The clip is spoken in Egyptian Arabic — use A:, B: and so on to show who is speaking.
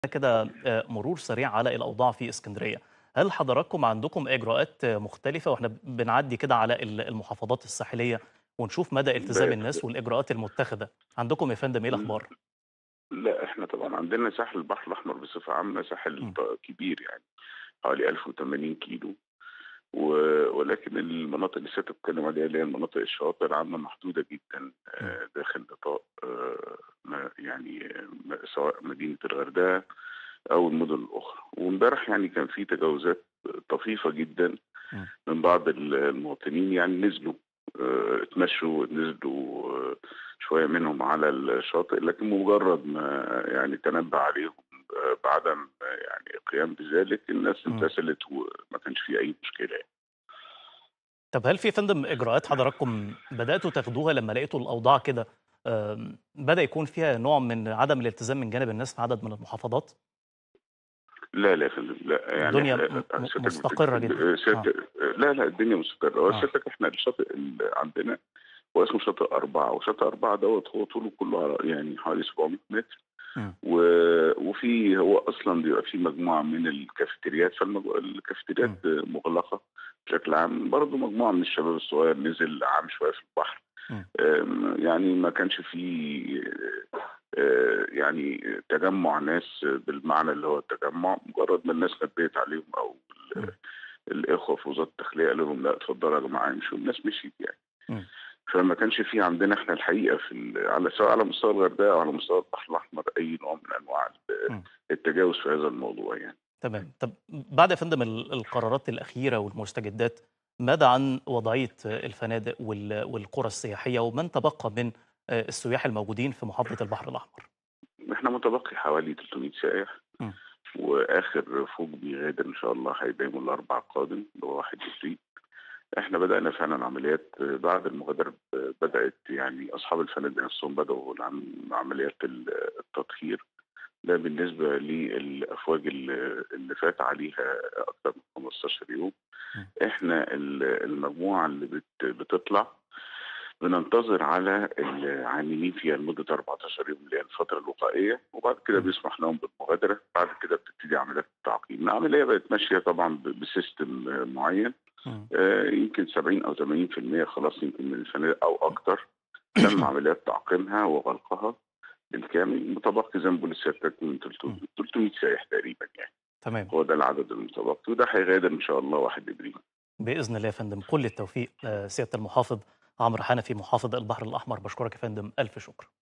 A: كده آه، مرور سريع على الأوضاع في اسكندرية هل حضراتكم عندكم إجراءات آه، مختلفة وإحنا بنعدي كده على ال- المحافظات الساحلية ونشوف مدى التزام
B: لا
A: الناس والإجراءات المتخذة عندكم يا فندم إيه الأخبار؟
B: لا احنا طبعا عندنا ساحل البحر الاحمر بصفه عامه ساحل
A: م.
B: ط- كبير يعني حوالي 1080 كيلو و- ولكن المناطق اللي سيادتك بتتكلم عليها اللي هي المناطق الشواطئ العامه محدوده جدا آه، داخل نطاق آه، ما- يعني آه، م- سواء مدينه الغردقه او المدن الاخرى وامبارح يعني كان في تجاوزات طفيفه جدا
A: م.
B: من بعض المواطنين يعني نزلوا آه، اتمشوا نزلوا آه، شويه منهم على الشاطئ لكن مجرد ما يعني تنبه عليهم آه، بعدم آه، يعني القيام بذلك الناس
A: م.
B: امتثلت وما كانش في اي مشكله يعني.
A: طب هل في يا فندم إجراءات حضراتكم بدأتوا تاخدوها لما لقيتوا الأوضاع كده آم، بدأ يكون فيها نوع من عدم الالتزام من جانب الناس في عدد من المحافظات؟
B: لا لا يا فندم لا يعني
A: الدنيا
B: إحنا-
A: م- م-
B: سيادتك-
A: مستقرة جدا.
B: سيادتك- لا لا الدنيا مستقرة هو
A: آه.
B: سيادتك احنا الشاطئ اللي عندنا هو اسمه شاطئ أربعة وشاطئ أربعة دوت هو طوله كله على- يعني حوالي 700 متر
A: م.
B: و... وفي هو أصلا بيبقى في مجموعة من الكافيتريات فالكافيتريات مغلقة بشكل عام برضه مجموعة من الشباب الصغير نزل عام شوية في البحر
A: م.
B: أم، يعني ما كانش فيه آه، يعني تجمع ناس بالمعنى اللي هو التجمع مجرد ما الناس نبهت عليهم او ال-
A: م.
B: الاخوه في وزاره الداخليه قالوا لهم لا اتفضلوا يا جماعه امشوا الناس مشيت
A: م.
B: يعني فما كانش في عندنا احنا الحقيقه في ال- على سواء على مستوى الغردقه او على مستوى البحر الاحمر اي نوع من انواع ال-
A: م.
B: التجاوز في هذا الموضوع يعني
A: تمام طب بعد يا فندم ال- القرارات الأخيرة والمستجدات ماذا عن وضعية الفنادق وال- والقرى السياحية ومن تبقى من آه، السياح الموجودين في محافظة البحر الأحمر؟
B: احنا متبقي حوالي 300 سائح
A: م.
B: واخر فوق بيغادر ان شاء الله هيبقى يوم الاربعاء القادم اللي هو 1 ابريل احنا بدانا فعلا عمليات بعد المغادره بدات يعني اصحاب الفنادق نفسهم بداوا العم- عمليات التطهير ده بالنسبه للافواج اللي اللي فات عليها اكثر من 15 يوم
A: م.
B: احنا ال- المجموعه اللي بت- بتطلع بننتظر على العاملين فيها لمده 14 يوم اللي هي الفتره الوقائيه وبعد كده
A: م.
B: بيسمح لهم بالمغادره بعد كده بتبتدي عمليات التعقيم العمليه بقت ماشيه طبعا ب- بسيستم آه، معين
A: مم.
B: آه، يمكن 70 او 80% خلاص يمكن من الفنادق او اكتر تم عمليات تعقيمها وغلقها بالكامل متبقي زي ما بقول لسيادتك من 300 300 سائح تقريبا يعني
A: تمام
B: هو ده العدد المتبقي وده هيغادر ان شاء الله 1 ابريل
A: بإذن الله يا فندم كل التوفيق آه، سيادة المحافظ عمرو حنفي محافظ البحر الأحمر بشكرك يا فندم ألف شكر